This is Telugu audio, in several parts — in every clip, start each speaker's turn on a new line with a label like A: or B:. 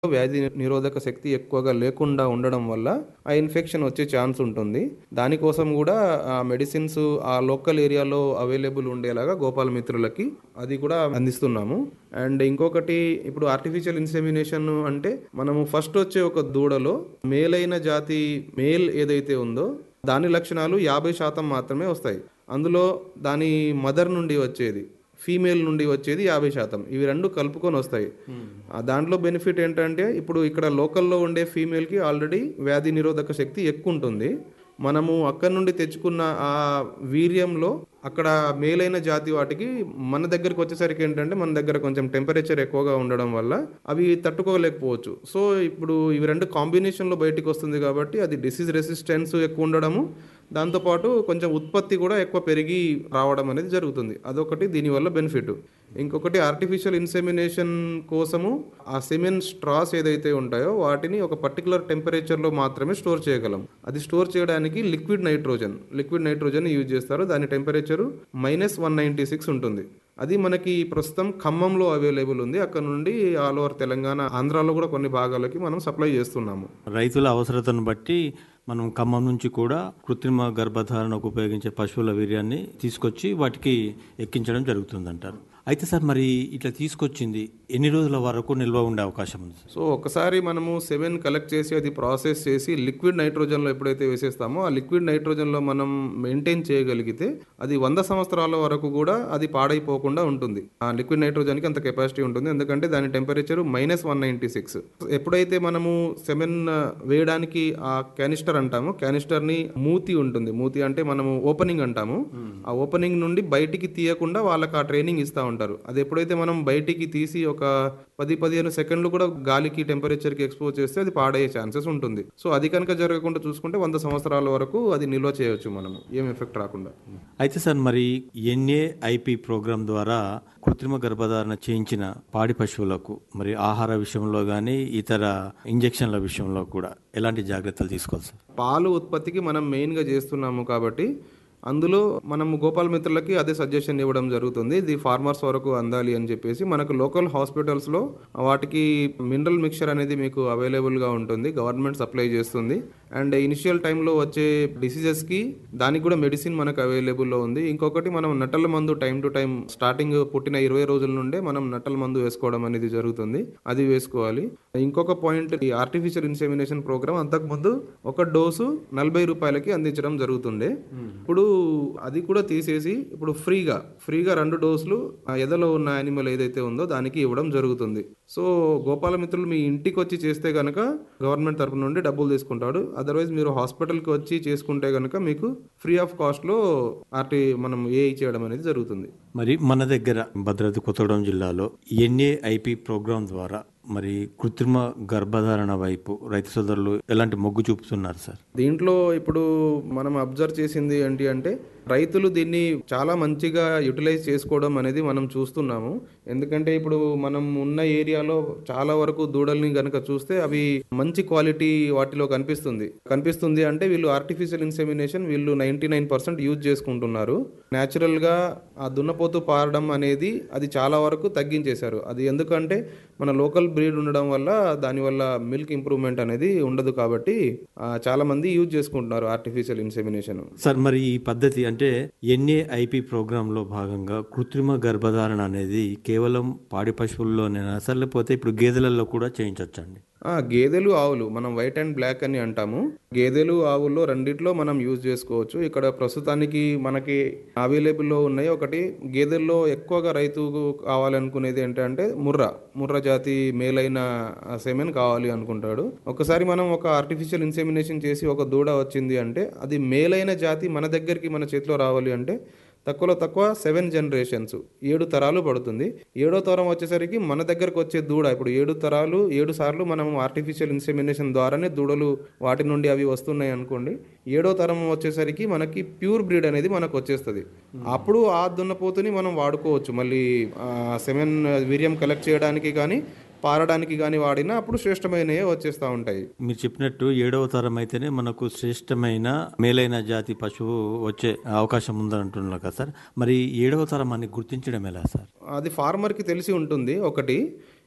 A: వ్యాధి నిరోధక శక్తి ఎక్కువగా లేకుండా ఉండడం వల్ల ఆ ఇన్ఫెక్షన్ వచ్చే ఛాన్స్ ఉంటుంది దానికోసం కూడా ఆ మెడిసిన్స్ ఆ లోకల్ ఏరియాలో అవైలబుల్ ఉండేలాగా గోపాల మిత్రులకి అది కూడా అందిస్తున్నాము అండ్ ఇంకొకటి ఇప్పుడు ఆర్టిఫిషియల్ ఇన్సెమినేషన్ అంటే మనము ఫస్ట్ వచ్చే ఒక దూడలో మేలైన జాతి మేల్ ఏదైతే ఉందో దాని లక్షణాలు యాభై శాతం మాత్రమే వస్తాయి అందులో దాని మదర్ నుండి వచ్చేది ఫీమేల్ నుండి వచ్చేది యాభై శాతం ఇవి రెండు కలుపుకొని వస్తాయి ఆ దాంట్లో బెనిఫిట్ ఏంటంటే ఇప్పుడు ఇక్కడ లోకల్లో ఉండే ఫీమేల్కి ఆల్రెడీ వ్యాధి నిరోధక శక్తి ఎక్కువ ఉంటుంది మనము అక్కడి నుండి తెచ్చుకున్న ఆ వీర్యంలో అక్కడ మేలైన జాతి వాటికి మన దగ్గరకు వచ్చేసరికి ఏంటంటే మన దగ్గర కొంచెం టెంపరేచర్ ఎక్కువగా ఉండడం వల్ల అవి తట్టుకోలేకపోవచ్చు సో ఇప్పుడు ఇవి రెండు కాంబినేషన్లో బయటికి వస్తుంది కాబట్టి అది డిసీజ్ రెసిస్టెన్స్ ఎక్కువ ఉండడము దాంతోపాటు కొంచెం ఉత్పత్తి కూడా ఎక్కువ పెరిగి రావడం అనేది జరుగుతుంది అదొకటి దీనివల్ల బెనిఫిట్ ఇంకొకటి ఆర్టిఫిషియల్ ఇన్సెమినేషన్ కోసము ఆ సెమెన్ స్ట్రాస్ ఏదైతే ఉంటాయో వాటిని ఒక పర్టికులర్ టెంపరేచర్లో మాత్రమే స్టోర్ చేయగలం అది స్టోర్ చేయడానికి liquid nitrogen liquid nitrogen use చేస్తారు దాని temperature minus one ninety six ఉంటుంది అది మనకి ప్రస్తుతం ఖమ్మంలో అవైలబుల్ ఉంది అక్కడ నుండి ఆల్ ఓవర్ తెలంగాణ ఆంధ్రాలో కూడా కొన్ని భాగాలకి మనం సప్లై చేస్తున్నాము
B: రైతుల అవసరతను బట్టి మనం ఖమ్మం నుంచి కూడా కృత్రిమ గర్భధారణకు ఉపయోగించే పశువుల వీర్యాన్ని తీసుకొచ్చి వాటికి ఎక్కించడం జరుగుతుందంటారు అయితే సార్ మరి ఇట్లా తీసుకొచ్చింది ఎన్ని రోజుల వరకు నిల్వ ఉండే అవకాశం ఉంది సార్
A: సో ఒకసారి మనము సెవెన్ కలెక్ట్ చేసి అది ప్రాసెస్ చేసి లిక్విడ్ నైట్రోజన్లో ఎప్పుడైతే వేసేస్తామో ఆ లిక్విడ్ నైట్రోజన్లో మనం మెయింటైన్ చేయగలిగితే అది వంద సంవత్సరాల వరకు కూడా అది పాడైపోకుండా ఉంటుంది ఆ లిక్విడ్ నైట్రోజన్కి అంత కెపాసిటీ ఉంటుంది ఎందుకంటే దాని temperature minus one ninety six ఎప్పుడైతే మనము సెమెన్ వేయడానికి ఆ క్యానిస్టర్ అంటాము క్యానిస్టర్ని మూతి ఉంటుంది మూతి అంటే మనము ఓపెనింగ్ అంటాము ఆ ఓపెనింగ్ నుండి బయటికి తీయకుండా వాళ్ళకి ఆ ట్రైనింగ్ ఇస్తూ ఉంటారు అది ఎప్పుడైతే మనం బయటికి తీసి ఒక పది పదిహేను సెకండ్లు కూడా గాలికి టెంపరేచర్కి ఎక్స్పోజ్ చేస్తే అది పాడయ్యే ఛాన్సెస్ ఉంటుంది సో అది కనుక జరగకుండా చూసుకుంటే వంద సంవత్సరాల వరకు అది నిల్వ చేయొచ్చు మనము ఏం ఎఫెక్ట్ రాకుండా
B: అయితే సార్ మరి ఎన్ఏఐపి ప్రోగ్రాం ద్వారా కృత్రిమ గర్భధారణ చేయించిన పాడి పశువులకు మరి ఆహార విషయంలో కానీ ఇతర ఇంజెక్షన్ల విషయంలో కూడా ఎలాంటి జాగ్రత్తలు తీసుకోవాలి సార్
A: పాలు ఉత్పత్తికి మనం మెయిన్గా చేస్తున్నాము కాబట్టి అందులో మనము గోపాల మిత్రులకి అదే సజెషన్ ఇవ్వడం జరుగుతుంది ఇది ఫార్మర్స్ వరకు అందాలి అని చెప్పేసి మనకు లోకల్ హాస్పిటల్స్లో వాటికి మినరల్ మిక్చర్ అనేది మీకు అవైలబుల్గా ఉంటుంది గవర్నమెంట్ సప్లై చేస్తుంది అండ్ ఇనిషియల్ టైంలో వచ్చే డిసీజెస్కి దానికి కూడా మెడిసిన్ మనకు అవైలబుల్లో ఉంది ఇంకొకటి మనం నట్టల మందు టైం టు టైం స్టార్టింగ్ పుట్టిన ఇరవై రోజుల నుండే మనం నట్టల మందు వేసుకోవడం అనేది జరుగుతుంది అది వేసుకోవాలి ఇంకొక పాయింట్ ఈ ఆర్టిఫిషియల్ ఇన్సెమినేషన్ ప్రోగ్రామ్ అంతకుముందు ఒక డోసు నలభై రూపాయలకి అందించడం జరుగుతుండే ఇప్పుడు అది కూడా తీసేసి ఇప్పుడు ఫ్రీగా ఫ్రీగా రెండు డోసులు ఆ ఎదలో ఉన్న యానిమల్ ఏదైతే ఉందో దానికి ఇవ్వడం జరుగుతుంది సో గోపాల మిత్రులు మీ ఇంటికి వచ్చి చేస్తే కనుక గవర్నమెంట్ తరపు నుండి డబ్బులు తీసుకుంటాడు అదర్వైజ్ మీరు హాస్పిటల్కి వచ్చి చేసుకుంటే కనుక మీకు ఫ్రీ ఆఫ్ కాస్ట్లో ఆర్టీ మనం ఏ చేయడం అనేది జరుగుతుంది
B: మరి మన దగ్గర భద్రాద్రి కొత్తగూడెం జిల్లాలో ఎన్ఏఐపి ప్రోగ్రాం ద్వారా మరి కృత్రిమ గర్భధారణ వైపు రైతు సోదరులు ఎలాంటి మొగ్గు చూపుతున్నారు సార్
A: దీంట్లో ఇప్పుడు మనం అబ్జర్వ్ చేసింది ఏంటి అంటే రైతులు దీన్ని చాలా మంచిగా యూటిలైజ్ చేసుకోవడం అనేది మనం చూస్తున్నాము ఎందుకంటే ఇప్పుడు మనం ఉన్న ఏరియాలో చాలా వరకు దూడల్ని గనక చూస్తే అవి మంచి క్వాలిటీ వాటిలో కనిపిస్తుంది కనిపిస్తుంది అంటే వీళ్ళు ఆర్టిఫిషియల్ ఇన్సెమినేషన్ వీళ్ళు నైంటీ నైన్ పర్సెంట్ యూజ్ చేసుకుంటున్నారు న్యాచురల్గా ఆ దున్నపోతు పారడం అనేది అది చాలా వరకు తగ్గించేశారు అది ఎందుకంటే మన లోకల్ బ్రీడ్ ఉండడం వల్ల దానివల్ల మిల్క్ ఇంప్రూవ్మెంట్ అనేది ఉండదు కాబట్టి ఆ, చాలా మంది యూజ్ చేసుకుంటున్నారు ఆర్టిఫిషియల్ ఇన్సెమినేషన్
B: సార్ మరి ఈ పద్ధతి అంటే ఎన్ఏఐపి ప్రోగ్రాంలో భాగంగా కృత్రిమ గర్భధారణ అనేది కేవలం పాడి పశువుల్లోనేనా సార్ లేకపోతే ఇప్పుడు గేదెలలో కూడా చేయించవచ్చండి
A: ఆ, గేదెలు ఆవులు మనం వైట్ అండ్ బ్లాక్ అని అంటాము గేదెలు ఆవుల్లో రెండిట్లో మనం యూజ్ చేసుకోవచ్చు ఇక్కడ ప్రస్తుతానికి మనకి అవైలబుల్లో ఉన్నాయి ఒకటి గేదెల్లో ఎక్కువగా రైతు కావాలనుకునేది ఏంటంటే ముర్రా ముర్రా జాతి మేలైన సెమెన్ కావాలి అనుకుంటాడు ఒకసారి మనం ఒక ఆర్టిఫిషియల్ ఇన్సెమినేషన్ చేసి ఒక దూడ వచ్చింది అంటే అది మేలైన జాతి మన దగ్గరికి మన చేతిలో రావాలి అంటే తక్కువలో తక్కువ సెవెన్ జనరేషన్స్ ఏడు తరాలు పడుతుంది ఏడో తరం వచ్చేసరికి మన దగ్గరకు వచ్చే దూడ ఇప్పుడు ఏడు తరాలు ఏడు సార్లు మనం ఆర్టిఫిషియల్ ఇన్సెమినేషన్ ద్వారానే దూడలు వాటి నుండి అవి వస్తున్నాయి అనుకోండి ఏడో తరం వచ్చేసరికి మనకి ప్యూర్ బ్రీడ్ అనేది మనకు వచ్చేస్తుంది అప్పుడు ఆ దున్నపోతుని మనం వాడుకోవచ్చు మళ్ళీ సెవెన్ వీర్యం కలెక్ట్ చేయడానికి కానీ పారడానికి కానీ వాడినా అప్పుడు శ్రేష్టమైనవే వచ్చేస్తూ ఉంటాయి
B: మీరు చెప్పినట్టు ఏడవ తరం అయితేనే మనకు శ్రేష్టమైన మేలైన జాతి పశువు వచ్చే అవకాశం ఉందని అంటున్నారు కదా సార్ మరి ఏడవ తరం అని గుర్తించడం ఎలా సార్
A: అది ఫార్మర్కి తెలిసి ఉంటుంది ఒకటి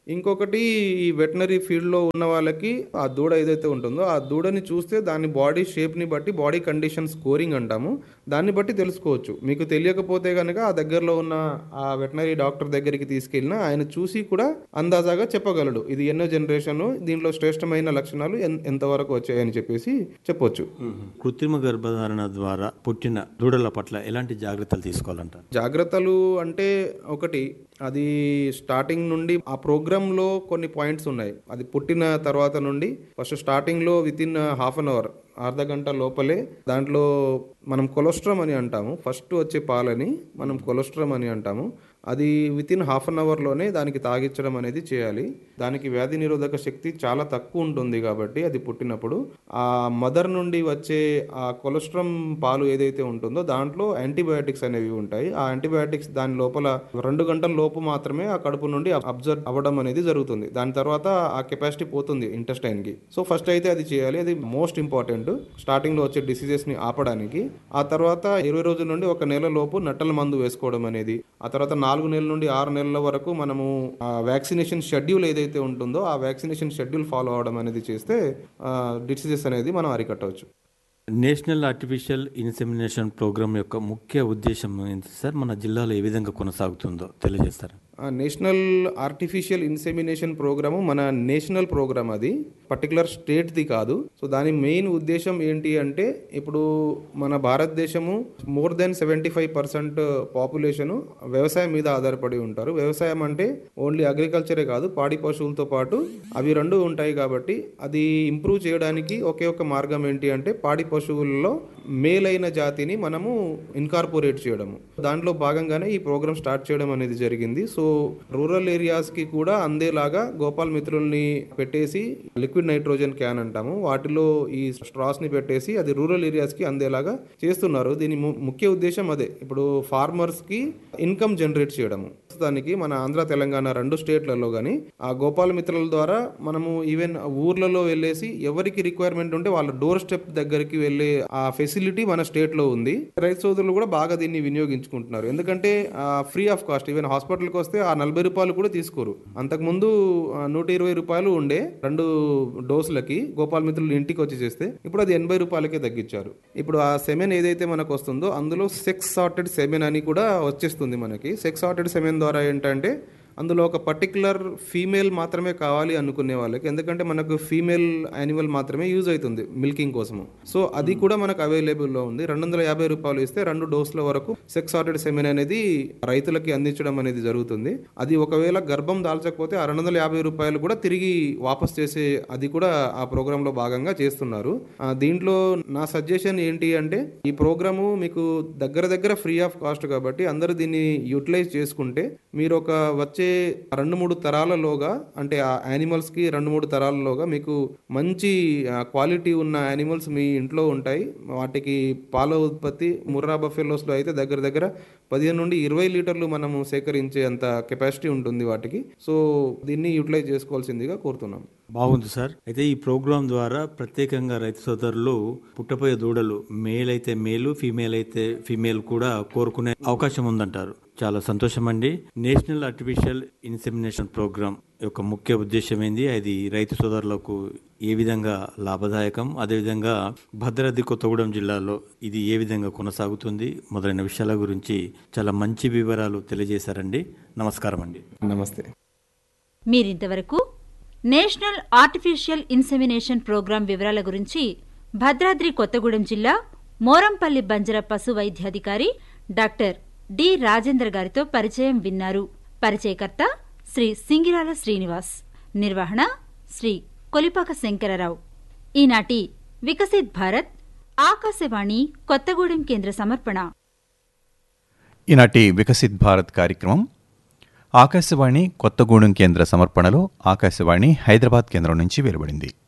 A: ఇంకొకటి ఈ వెటనరీ ఫీల్డ్లో ఉన్న వాళ్ళకి ఆ దూడ ఏదైతే ఉంటుందో ఆ దూడని చూస్తే దాని బాడీ షేప్ని బట్టి బాడీ కండిషన్ స్కోరింగ్ అంటాము దాన్ని బట్టి తెలుసుకోవచ్చు మీకు తెలియకపోతే కనుక ఆ దగ్గరలో ఉన్న ఆ వెటనరీ డాక్టర్ దగ్గరికి తీసుకెళ్ళినా ఆయన చూసి కూడా అందాజాగా చెప్పగలడు ఇది ఎన్నో జనరేషన్ దీంట్లో శ్రేష్టమైన లక్షణాలు ఎన్- ఎంతవరకు వచ్చాయని చెప్పేసి చెప్పొచ్చు
B: కృత్రిమ గర్భధారణ ద్వారా పుట్టిన దూడల పట్ల ఎలాంటి జాగ్రత్తలు తీసుకోవాలంటారు
A: జాగ్రత్తలు అంటే ఒకటి అది స్టార్టింగ్ నుండి ఆ ప్రోగ్రాంలో కొన్ని పాయింట్స్ ఉన్నాయి అది పుట్టిన తర్వాత నుండి ఫస్ట్ స్టార్టింగ్లో within half an hour అర్ధ గంట లోపలే దాంట్లో మనం కొలెస్ట్రామ్ అని అంటాము ఫస్ట్ వచ్చే పాలని మనం కొలెస్ట్రామ్ అని అంటాము అది విత్ ఇన్ హాఫ్ అన్ అవర్లోనే దానికి తాగించడం అనేది చేయాలి దానికి వ్యాధి నిరోధక శక్తి చాలా తక్కువ ఉంటుంది కాబట్టి అది పుట్టినప్పుడు ఆ మదర్ నుండి వచ్చే ఆ కొలెస్ట్రామ్ పాలు ఏదైతే ఉంటుందో దాంట్లో యాంటీబయాటిక్స్ అనేవి ఉంటాయి ఆ యాంటీబయాటిక్స్ దాని లోపల రెండు గంటల లోపు మాత్రమే ఆ కడుపు నుండి అబ్జర్వ్ అవ్వడం అనేది జరుగుతుంది దాని తర్వాత ఆ కెపాసిటీ పోతుంది intestine కి సో ఫస్ట్ అయితే అది చేయాలి అది మోస్ట్ ఇంపార్టెంట్ స్టార్టింగ్ లో వచ్చే డిసీజెస్ ని ఆపడానికి ఆ తర్వాత ఇరవై రోజుల నుండి ఒక నెల లోపు నట్టల మందు వేసుకోవడం అనేది ఆ తర్వాత నాలుగు నెలల నుండి ఆరు నెలల వరకు మనము వ్యాక్సినేషన్ షెడ్యూల్ ఏదైతే ఉంటుందో ఆ వ్యాక్సినేషన్ షెడ్యూల్ ఫాలో అవడం అనేది చేస్తే డిసీజెస్ అనేది మనం అరికట్టవచ్చు
B: నేషనల్ ఆర్టిఫిషియల్ ఇన్సెమినేషన్ ప్రోగ్రామ్ యొక్క ముఖ్య ఉద్దేశం ఏంటి సార్ మన జిల్లాలో ఏ విధంగా కొనసాగుతుందో తెలియజేస్తారు
A: ఆ నేషనల్ ఆర్టిఫిషియల్ ఇన్సెమినేషన్ ప్రోగ్రాము మన నేషనల్ ప్రోగ్రామ్ అది పర్టికులర్ స్టేట్ది కాదు సో దాని మెయిన్ ఉద్దేశం ఏంటి అంటే ఇప్పుడు మన భారతదేశము more than seventy five percent population వ్యవసాయం మీద ఆధారపడి ఉంటారు వ్యవసాయం అంటే ఓన్లీ అగ్రికల్చరే కాదు పాడి పశువులతో పాటు అవి రెండు ఉంటాయి కాబట్టి అది ఇంప్రూవ్ చేయడానికి ఒకే ఒక మార్గం ఏంటి అంటే పాడి పశువుల్లో మేలైన జాతిని మనము ఇన్కార్పొరేట్ చేయడము దాంట్లో భాగంగానే ఈ ప్రోగ్రామ్ స్టార్ట్ చేయడం అనేది జరిగింది సో రూరల్ ఏరియాస్కి కూడా అందేలాగా గోపాల్ మిత్రుల్ని పెట్టేసి లిక్విడ్ నైట్రోజన్ క్యాన్ అంటాము వాటిలో ఈ స్ట్రాస్ని పెట్టేసి అది రూరల్ ఏరియాస్కి అందేలాగా చేస్తున్నారు దీని ము- ముఖ్య ఉద్దేశం అదే ఇప్పుడు ఫార్మర్స్కి ఇన్కమ్ జనరేట్ చేయడము ప్రస్తుతానికి మన ఆంధ్ర తెలంగాణ రెండు స్టేట్లలో కానీ ఆ గోపాల మిత్రుల ద్వారా మనము ఈవెన్ ఊర్లలో వెళ్ళేసి ఎవరికి రిక్వైర్మెంట్ ఉంటే వాళ్ళ డోర్ స్టెప్ దగ్గరికి వెళ్ళే ఆ ఫెసిలిటీ మన స్టేట్ లో ఉంది రైతు సోదరులు కూడా బాగా దీన్ని వినియోగించుకుంటున్నారు ఎందుకంటే ఫ్రీ ఆఫ్ కాస్ట్ ఈవెన్ హాస్పిటల్కి వస్తే ఆ నలభై రూపాయలు కూడా తీసుకోరు అంతకుముందు ఆ, నూట ఇరవై రూపాయలు ఉండే రెండు డోసులకి గోపాల్ మిత్రులు ఇంటికి వచ్చి చేస్తే ఇప్పుడు అది ఎనభై రూపాయలకే తగ్గించారు ఇప్పుడు ఆ సెమెన్ ఏదైతే మనకు వస్తుందో అందులో సెక్స్ సార్టెడ్ సెమెన్ అని కూడా వచ్చేస్తుంది మనకి సెక్స్ సార్టెడ్ సెమెన్ ద్వారా ఏంటంటే అందులో ఒక పర్టికులర్ ఫీమేల్ మాత్రమే కావాలి అనుకునే వాళ్ళకి ఎందుకంటే మనకు ఫీమేల్ యానిమల్ మాత్రమే యూజ్ అవుతుంది మిల్కింగ్ కోసము సో అది కూడా మనకు అవైలబుల్లో ఉంది రెండు వందల యాభై రూపాయలు ఇస్తే రెండు డోసుల వరకు సెక్స్ సార్టెడ్ సెమెన్ అనేది రైతులకి అందించడం అనేది జరుగుతుంది అది ఒకవేళ గర్భం దాల్చకపోతే ఆ రెండు వందల యాభై రూపాయలు కూడా తిరిగి వాపస్ చేసే అది కూడా ఆ ప్రోగ్రాంలో భాగంగా చేస్తున్నారు ఆ, దీంట్లో నా సజెషన్ ఏంటి అంటే ఈ ప్రోగ్రాము మీకు దగ్గర దగ్గర ఫ్రీ ఆఫ్ కాస్ట్ కాబట్టి అందరూ దీన్ని యూటిలైజ్ చేసుకుంటే మీరు ఒక వచ్చే రెండు మూడు తరాలలోగా అంటే ఆ యానిమల్స్ కి రెండు మూడు తరాలలోగా మీకు మంచి క్వాలిటీ ఉన్న యానిమల్స్ మీ ఇంట్లో ఉంటాయి వాటికి పాల ఉత్పత్తి ముర్రా బఫెలోస్ లో అయితే దగ్గర దగ్గర పదిహేను నుండి ఇరవై లీటర్లు మనము సేకరించే అంత కెపాసిటీ ఉంటుంది వాటికి సో దీన్ని యూటిలైజ్ చేసుకోవాల్సిందిగా కోరుతున్నాం
B: బాగుంది సార్ అయితే ఈ ప్రోగ్రాం ద్వారా ప్రత్యేకంగా రైతు సోదరులు పుట్టపోయే దూడలు మేల్ అయితే మేలు ఫీమేల్ అయితే ఫీమేల్ కూడా కోరుకునే అవకాశం ఉందంటారు చాలా సంతోషం అండి నేషనల్ ఆర్టిఫిషియల్ ఇన్సెమినేషన్ ప్రోగ్రామ్ యొక్క ముఖ్య ఉద్దేశం ఏంది అది రైతు సోదరులకు ఏ విధంగా లాభదాయకం అదేవిధంగా భద్రాద్రి కొత్తగూడెం జిల్లాలో ఇది ఏ విధంగా కొనసాగుతుంది మొదలైన విషయాల గురించి చాలా మంచి వివరాలు తెలియజేశారండి నమస్కారం అండి
A: నమస్తే
C: మీరింతవరకు నేషనల్ ఆర్టిఫిషియల్ ఇన్సెమినేషన్ ప్రోగ్రాం వివరాల గురించి భద్రాద్రి కొత్తగూడెం జిల్లా మోరంపల్లి బంజర పశు వైద్యాధికారి డాక్టర్ డి రాజేంద్ర గారితో పరిచయం విన్నారు పరిచయకర్త శ్రీ సింగిరాల శ్రీనివాస్ నిర్వహణ శ్రీ కొలిపాక శంకరరావు ఈనాటి వికసిత్ భారత్ ఆకాశవాణి కొత్తగూడెం కేంద్ర సమర్పణ
D: ఈనాటి వికసిత్ భారత్ కార్యక్రమం ఆకాశవాణి కొత్తగూడెం కేంద్ర సమర్పణలో ఆకాశవాణి హైదరాబాద్ కేంద్రం నుంచి వెలువడింది